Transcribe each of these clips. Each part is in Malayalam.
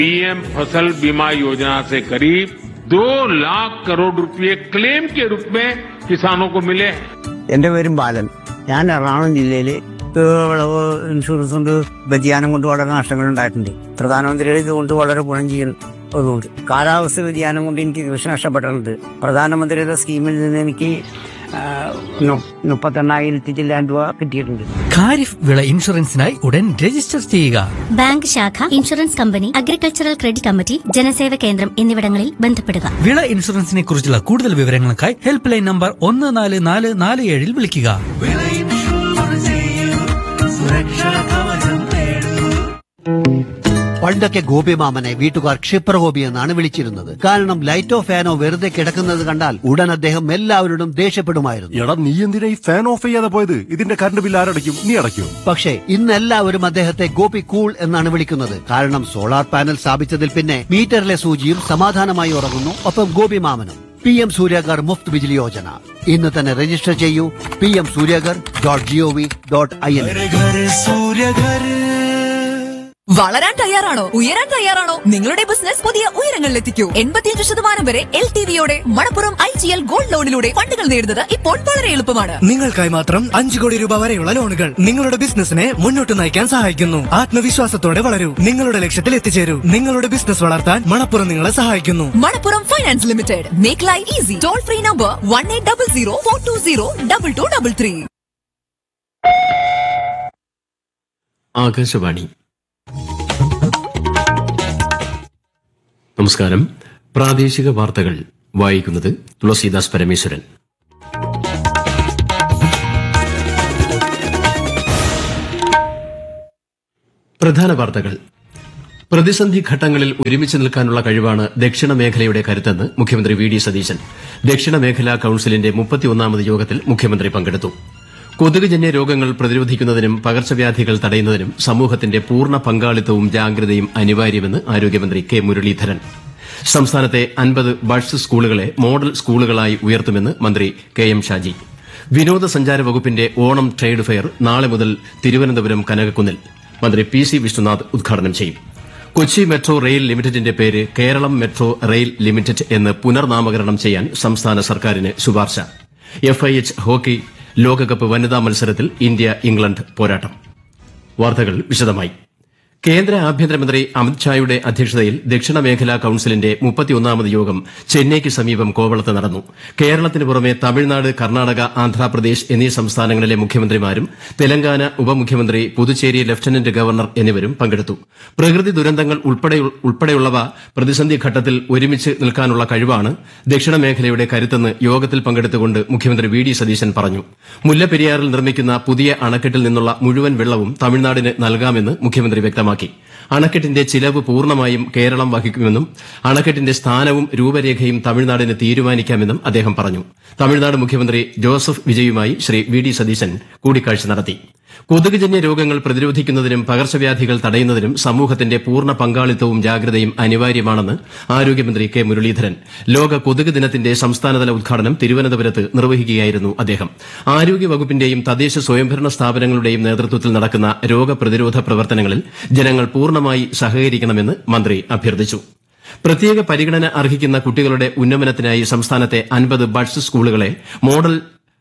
पीएम फसल बीमा योजना से करीब दो लाख करोड़ रुपए क्लेम के रूप में किसानों को मिले हैं എന്റെ പേരും ബാലൻ ഞാൻ എറണാകുളം ജില്ലയിൽ വിളവ് ഇൻഷുറൻസ് കൊണ്ട് വ്യതിയാനം കൊണ്ട് വളരെ നഷ്ടങ്ങൾ ഉണ്ടായിട്ടുണ്ട് പ്രധാനമന്ത്രിയുടെ ഇതുകൊണ്ട് വളരെ ഗുണം ചെയ്യുന്നതുകൊണ്ട് കാലാവസ്ഥ വ്യതിയാനം കൊണ്ട് എനിക്ക് കൃഷി നഷ്ടപ്പെട്ടിട്ടുണ്ട് പ്രധാനമന്ത്രിയുടെ സ്കീമിൽ നിന്ന് എനിക്ക് ആ, നു- മുപ്പത്തെണ്ണായിരത്തി ചില്ലാൻ രൂപ കിട്ടിയിട്ടുണ്ട് ഖാരിഫ് വിള ഇൻഷുറൻസിനായി ഉടൻ രജിസ്റ്റർ ചെയ്യുക ബാങ്ക് ശാഖ insurance company agricultural credit committee ജനസേവ കേന്ദ്രം എന്നിവിടങ്ങളിൽ ബന്ധപ്പെടുക വിള ഇൻഷുറൻസിനെ കുറിച്ചുള്ള കൂടുതൽ വിവരങ്ങൾക്കായി ഹെൽപ്പ് ലൈൻ നമ്പർ ഒന്ന് നാല് നാല് നാല് ഏഴിൽ വിളിക്കുക പണ്ടൊക്കെ ഗോപിമാമനെ വീട്ടുകാർ ക്ഷിപ്രഗോപി എന്നാണ് വിളിച്ചിരുന്നത് കാരണം ലൈറ്റോ ഫാനോ വെറുതെ കിടക്കുന്നത് കണ്ടാൽ ഉടൻ അദ്ദേഹം എല്ലാവരോടും ദേഷ്യപ്പെടുമായിരുന്നു എടാ നീ എന്തിനാ ഈ ഫാൻ ഓഫ് ചെയ്യാതെ പോയത് ഇതിന്റെ കറണ്ട് ബില്ല് ആരടയ്ക്കും നീ അടയ്ക്കും പക്ഷേ ഇന്ന് എല്ലാവരും അദ്ദേഹത്തെ ഗോപി കൂൾ എന്നാണ് വിളിക്കുന്നത് കാരണം സോളാർ പാനൽ സ്ഥാപിച്ചതിൽ പിന്നെ മീറ്ററിലെ സൂചിയും സമാധാനമായി ഉറങ്ങുന്നു ഒപ്പം ഗോപിമാമനും പി എം സൂര്യാഗർ മുഫ്ത് ബിജിലി യോജന ഇന്ന് തന്നെ രജിസ്റ്റർ ചെയ്യൂ P M Suryaghar dot G O V dot I N വളരാൻ തയ്യാറാണോ ഉയരാൻ തയ്യാറാണോ നിങ്ങളുടെ ബിസിനസ് പുതിയ ഉയരങ്ങളിലെത്തിക്കൂ എൺപത്തിയഞ്ച് ശതമാനം വരെ എൽ ടി വിയോടെ Manappuram I G L gold ലോണിലൂടെ ഫണ്ടുകൾ നേടുന്നത് ഇപ്പോൾ വളരെ എളുപ്പമാണ് നിങ്ങൾക്കായി മാത്രം അഞ്ചു കോടി രൂപ വരെയുള്ള ലോണുകൾ നിങ്ങളുടെ ബിസിനസിനെ മുന്നോട്ട് നയിക്കാൻ സഹായിക്കുന്നു ആത്മവിശ്വാസത്തോടെ വളരൂ നിങ്ങളുടെ ലക്ഷ്യത്തിൽ എത്തിച്ചേരൂ നിങ്ങളുടെ ബിസിനസ് വളർത്താൻ മണപ്പുറം നിങ്ങളെ സഹായിക്കുന്നു Manappuram finance limited make life easy toll free number one eight double zero four two zero double two double three Akashvani നമസ്കാരം പ്രാദേശിക വാർത്തകൾ വായിക്കുന്നത് തുളസീദാസ് പരമേശ്വരൻ പ്രധാന വാർത്തകൾ പ്രതിസന്ധി ഘട്ടങ്ങളിൽ ഒരുമിച്ച് നിൽക്കാനുള്ള കഴിവാണ് ദക്ഷിണ മേഖലയുടെ കരുത്തെന്ന് മുഖ്യമന്ത്രി വി ഡി സതീശൻ ദക്ഷിണ മേഖലാ കൌൺസിലിന്റെ മുപ്പത്തിയൊന്നാമത് യോഗത്തിൽ മുഖ്യമന്ത്രി പങ്കെടുത്തു കൊതുകുജന്യ രോഗങ്ങൾ പ്രതിരോധിക്കുന്നതിനും പകർച്ചവ്യാധികൾ തടയുന്നതിനും സമൂഹത്തിന്റെ പൂർണ്ണ പങ്കാളിത്തവും ജാഗ്രതയും അനിവാര്യമെന്ന് ആരോഗ്യമന്ത്രി കെ മുരളീധരൻ സംസ്ഥാനത്തെ അൻപത് ബഡ്സ് സ്കൂളുകളെ മോഡൽ സ്കൂളുകളായി ഉയർത്തുമെന്ന് മന്ത്രി കെ എം ഷാജി വിനോദസഞ്ചാര വകുപ്പിന്റെ ഓണം ട്രേഡ് ഫെയർ നാളെ മുതൽ തിരുവനന്തപുരം കനകക്കുന്നിൽ മന്ത്രി പി സി വിഷ്ണുനാഥ് ഉദ്ഘാടനം ചെയ്യും കൊച്ചി മെട്രോ റെയിൽ ലിമിറ്റഡിന്റെ പേര് കേരളം മെട്രോ റെയിൽ ലിമിറ്റഡ് എന്ന് പുനർനാമകരണം ചെയ്യാൻ സംസ്ഥാന സർക്കാരിന് ശുപാർശ എഫ്ഐഎച്ച് ഹോക്കി ലോകകപ്പ് വനിതാ മത്സരത്തിൽ ഇന്ത്യ ഇംഗ്ലണ്ട് പോരാട്ടം വാർത്തകൾ വിശദമായി കേന്ദ്ര ആഭ്യന്തരമന്ത്രി അമിത്ഷായുടെ അധ്യക്ഷതയിൽ ദക്ഷിണ മേഖലാ കൌൺസിലിന്റെ മുപ്പത്തിയൊന്നാമത് യോഗം ചെന്നൈക്ക് സമീപം കോവളത്ത് നടന്നു കേരളത്തിന് പുറമെ തമിഴ്നാട് കർണാടക ആന്ധ്രാപ്രദേശ് എന്നീ സംസ്ഥാനങ്ങളിലെ മുഖ്യമന്ത്രിമാരും തെലങ്കാന ഉപമുഖ്യമന്ത്രി പുതുച്ചേരി ലഫ്റ്റനന്റ് ഗവർണർ എന്നിവരും പങ്കെടുത്തു പ്രകൃതി ദുരന്തങ്ങൾ ഉൾപ്പെടെ- ഉൾപ്പെടെയുള്ളവ പ്രതിസന്ധി ഘട്ടത്തിൽ ഒരുമിച്ച് നിൽക്കാനുള്ള കഴിവാണ് ദക്ഷിണ മേഖലയുടെ കരുത്തെന്ന് യോഗത്തിൽ പങ്കെടുത്തുകൊണ്ട് മുഖ്യമന്ത്രി വി ഡി സതീശൻ പറഞ്ഞു മുല്ലപ്പെരിയാറിൽ നിർമ്മിക്കുന്ന പുതിയ അണക്കെട്ടിൽ നിന്നുള്ള മുഴുവൻ വെള്ളവും തമിഴ്നാടിന് നൽകാമെന്ന് മുഖ്യമന്ത്രി വ്യക്തമാക്കി അണക്കെട്ടിന്റെ ചിലവ് പൂർണ്ണമായും കേരളം വഹിക്കുമെന്നും അണക്കെട്ടിന്റെ സ്ഥാനവും രൂപരേഖയും തമിഴ്നാടിന് തീരുമാനിക്കാമെന്നും അദ്ദേഹം പറഞ്ഞു തമിഴ്നാട് മുഖ്യമന്ത്രി ജോസഫ് വിജയുമായി ശ്രീ വി ഡി സതീശൻ കൂടിക്കാഴ്ച നടത്തി കൊതുകുജന്യ രോഗങ്ങൾ പ്രതിരോധിക്കുന്നതിനും പകർച്ചവ്യാധികൾ തടയുന്നതിനും സമൂഹത്തിന്റെ പൂർണ്ണ പങ്കാളിത്തവും ജാഗ്രതയും അനിവാര്യമാണെന്ന് ആരോഗ്യമന്ത്രി കെ മുരളീധരൻ ലോക കൊതുക് ദിനത്തിന്റെ സംസ്ഥാനതല ഉദ്ഘാടനം തിരുവനന്തപുരത്ത് നിർവഹിക്കുകയായിരുന്നു അദ്ദേഹം ആരോഗ്യവകുപ്പിന്റെയും തദ്ദേശ സ്വയംഭരണ സ്ഥാപനങ്ങളുടെയും നേതൃത്വത്തിൽ നടക്കുന്ന രോഗപ്രതിരോധ പ്രവർത്തനങ്ങളിൽ ജനങ്ങൾ പൂർണ്ണമായി സഹകരിക്കണമെന്ന് മന്ത്രി അഭ്യർത്ഥിച്ചു പ്രത്യേക പരിഗണന അർഹിക്കുന്ന കുട്ടികളുടെ ഉന്നമനത്തിനായി സംസ്ഥാനത്തെ അൻപത് ബഡ്സ് സ്കൂളുകളെ മോഡൽ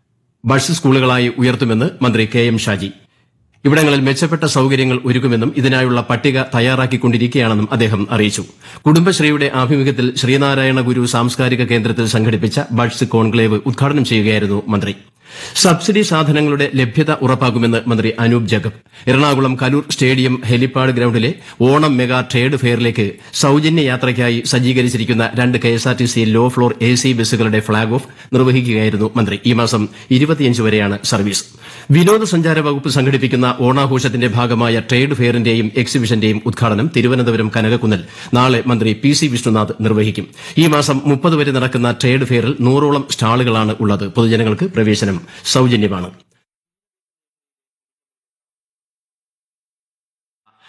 ബഡ്സ് സ്കൂളുകളായി ഉയർത്തുമെന്ന് മന്ത്രി കെ എം ഷാജി ഇവിടങ്ങളിൽ മെച്ചപ്പെട്ട സൌകര്യങ്ങൾ ഒരുക്കുമെന്നും ഇതിനായുള്ള പട്ടിക തയ്യാറാക്കിക്കൊണ്ടിരിക്കുകയാണെന്നും അദ്ദേഹം അറിയിച്ചു കുടുംബശ്രീയുടെ ആഭിമുഖ്യത്തിൽ ശ്രീനാരായണ ഗുരു സാംസ്കാരിക കേന്ദ്രത്തിൽ സംഘടിപ്പിച്ച ബഡ്സ് കോൺക്ലേവ് ഉദ്ഘാടനം ചെയ്യുകയായിരുന്നു മന്ത്രി സബ്സിഡി സാധനങ്ങളുടെ ലഭ്യത ഉറപ്പാക്കുമെന്ന് മന്ത്രി അനൂപ് ജേക്കബ് എറണാകുളം കലൂർ സ്റ്റേഡിയം ഹെലിപ്പാഡ് ഗ്രൌണ്ടിലെ ഓണം മെഗാ ട്രേഡ് ഫെയറിലേക്ക് സൌജന്യ യാത്രയ്ക്കായി സജ്ജീകരിച്ചിരിക്കുന്ന രണ്ട് KSRTC low floor A C ബസ്സുകളുടെ ഫ്ളാഗ് ഓഫ് നിർവഹിക്കുകയായിരുന്നു മന്ത്രി ഈ മാസം ഇരുപത്തിയഞ്ച് വരെയാണ് സർവീസ് വിനോദസഞ്ചാര വകുപ്പ് സംഘടിപ്പിക്കുന്ന ഓണാഘോഷത്തിന്റെ ഭാഗമായ ട്രേഡ് ഫെയറിന്റെയും എക്സിബിഷന്റെയും ഉദ്ഘാടനം തിരുവനന്തപുരം കനകക്കുന്നിൽ നാളെ മന്ത്രി പി സി വിഷ്ണുനാഥ് നിർവഹിക്കും ഈ മാസം മുപ്പത് വരെ നടക്കുന്ന ട്രേഡ് ഫെയറിൽ നൂറോളം സ്റ്റാളുകളാണ് ഉള്ളത് പൊതുജനങ്ങൾക്ക് പ്രവേശനം സൌജന്യമാണ്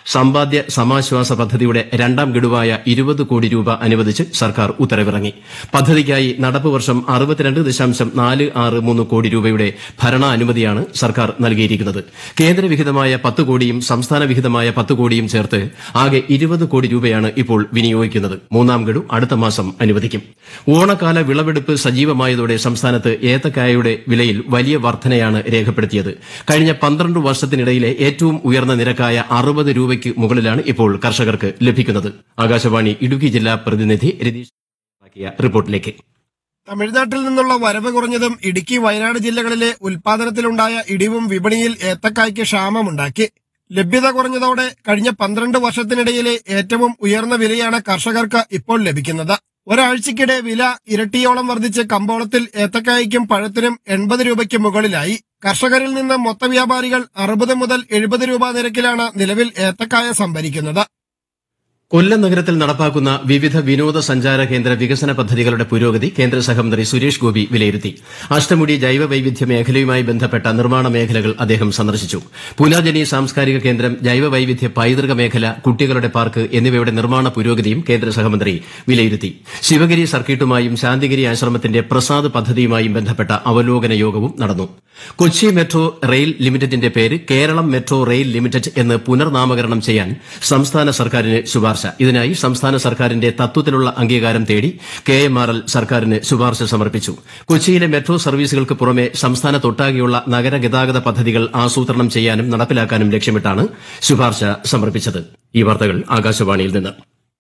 സമ്പാദ്യ സമാശ്വാസ പദ്ധതിയുടെ രണ്ടാം ഗഡുവായ ഇരുപത് കോടി രൂപ അനുവദിച്ച് സർക്കാർ ഉത്തരവിറങ്ങി പദ്ധതിക്കായി നടപ്പ് വർഷം അറുപത്തിരണ്ട് ദശാംശം നാല് ആറ് മൂന്ന് കോടി രൂപയുടെ ഭരണാനുമതിയാണ് സർക്കാർ നൽകിയിരിക്കുന്നത് കേന്ദ്രവിഹിതമായ പത്ത് കോടിയും സംസ്ഥാന വിഹിതമായ പത്ത് കോടിയും ചേർത്ത് ആകെ ഇരുപത് കോടി രൂപയാണ് ഇപ്പോൾ വിനിയോഗിക്കുന്നത് മൂന്നാം ഗഡു അടുത്ത മാസം അനുവദിക്കും ഓണക്കാല വിളവെടുപ്പ് സജീവമായതോടെ സംസ്ഥാനത്ത് ഏത്തക്കായയുടെ വിലയിൽ വലിയ വർധനയാണ് രേഖപ്പെടുത്തിയത് കഴിഞ്ഞ പന്ത്രണ്ട് വർഷത്തിനിടയിലെ ഏറ്റവും ഉയർന്ന നിരക്കായ അറുപത് രൂപയ്ക്ക് മുകളിലാണ് ഇപ്പോൾ കർഷകർക്ക് ലഭിക്കുന്നത് ആകാശവാണി ഇടുക്കി ജില്ലാ പ്രതിനിധി രതീഷ് തയ്യാറാക്കിയ റിപ്പോർട്ടിലേക്ക് തമിഴ്നാട്ടിൽ നിന്നുള്ള വരവ് കുറഞ്ഞതും ഇടുക്കി വയനാട് ജില്ലകളിലെ ഉൽപാദനത്തിലുണ്ടായ ഇടിവും വിപണിയിൽ ഏത്തക്കായ്ക്ക് ക്ഷാമമുണ്ടാക്കി ലഭ്യത കുറഞ്ഞതോടെ കഴിഞ്ഞ പന്ത്രണ്ട് വർഷത്തിനിടയിലെ ഏറ്റവും ഉയർന്ന വിലയാണ് കർഷകർക്ക് ഇപ്പോൾ ലഭിക്കുന്നത് ഒരാഴ്ചക്കിടെ വില ഇരട്ടിയോളം വർദ്ധിച്ച് കമ്പോളത്തിൽ ഏത്തക്കായ്ക്കും പഴത്തിനും എൺപത് രൂപയ്ക്ക് മുകളിലായി കർഷകരിൽ നിന്ന് മൊത്ത വ്യാപാരികൾ അറുപത് മുതൽ എഴുപത് രൂപ നിരക്കിലാണ് നിലവിൽ ഏത്തക്കായ സംഭരിക്കുന്നത് കൊല്ലം നഗരത്തിൽ നടപ്പാക്കുന്ന വിവിധ വിനോദസഞ്ചാര കേന്ദ്ര വികസന പദ്ധതികളുടെ പുരോഗതി കേന്ദ്ര സഹമന്ത്രി സുരേഷ് ഗോപി വിലയിരുത്തി അഷ്ടമുടി ജൈവ വൈവിധ്യ മേഖലയുമായി ബന്ധപ്പെട്ട നിർമ്മാണ മേഖലകൾ അദ്ദേഹം സന്ദർശിച്ചു പുനർജനി സാംസ്കാരിക കേന്ദ്രം ജൈവ വൈവിധ്യ പൈതൃക മേഖല കുട്ടികളുടെ പാർക്ക് എന്നിവയുടെ നിർമ്മാണ പുരോഗതിയും കേന്ദ്ര സഹമന്ത്രി വിലയിരുത്തി ശിവഗിരി സർക്കിട്ടുമായും ശാന്തിഗിരി ആശ്രമത്തിന്റെ പ്രസാദ് പദ്ധതിയുമായും ബന്ധപ്പെട്ട അവലോകന യോഗവും നടന്നു കൊച്ചി മെട്രോ റെയിൽ ലിമിറ്റഡിന്റെ പേര് കേരളം മെട്രോ റെയിൽ ലിമിറ്റഡ് എന്ന് പുനർനാമകരണം ചെയ്യാൻ സംസ്ഥാന സർക്കാരിന് ശുപാർശ ഇതിനായി സംസ്ഥാന സർക്കാരിന്റെ തത്വത്തിലുള്ള അംഗീകാരം തേടി കെ എം ആർ എൽ സർക്കാരിന് ശുപാർശ സമർപ്പിച്ചു കൊച്ചിയിലെ മെട്രോ സർവീസുകൾക്ക് പുറമെ സംസ്ഥാനത്തൊട്ടാകെയുള്ള നഗര ഗതാഗത പദ്ധതികൾ ആസൂത്രണം ചെയ്യാനും നടപ്പിലാക്കാനും ലക്ഷ്യമിട്ടാണ് ശുപാർശ സമർപ്പിച്ചത് ഈ വാർത്തകൾ ആകാശവാണിയിൽ നിന്ന്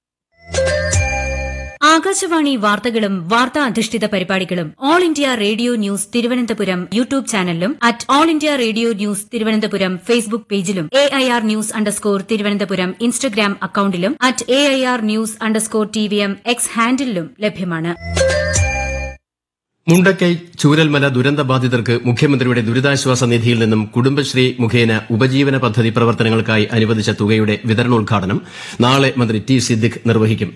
ആകാശവാണി വാർത്തകളും വാർത്താ അധിഷ്ഠിത പരിപാടികളും all India radio news Thiruvananthapuram YouTube ചാനലിലും at all India radio news Thiruvananthapuram Facebook പേജിലും A I R news underscore Thiruvananthapuram Instagram അക്കൌണ്ടിലും at A I R news underscore T V M X ഹാൻഡിലും ലഭ്യമാണ് മുണ്ടക്കൈ ചൂരൽമല ദുരന്തബാധിതർക്ക് മുഖ്യമന്ത്രിയുടെ ദുരിതാശ്വാസ നിധിയിൽ നിന്നും കുടുംബശ്രീ മുഖേന ഉപജീവന പദ്ധതി പ്രവർത്തനങ്ങൾക്കായി അനുവദിച്ച തുകയുടെ വിതരണോദ്ഘാടനം നാളെ മന്ത്രി ടി സിദ്ദിഖ് നിർവഹിക്കും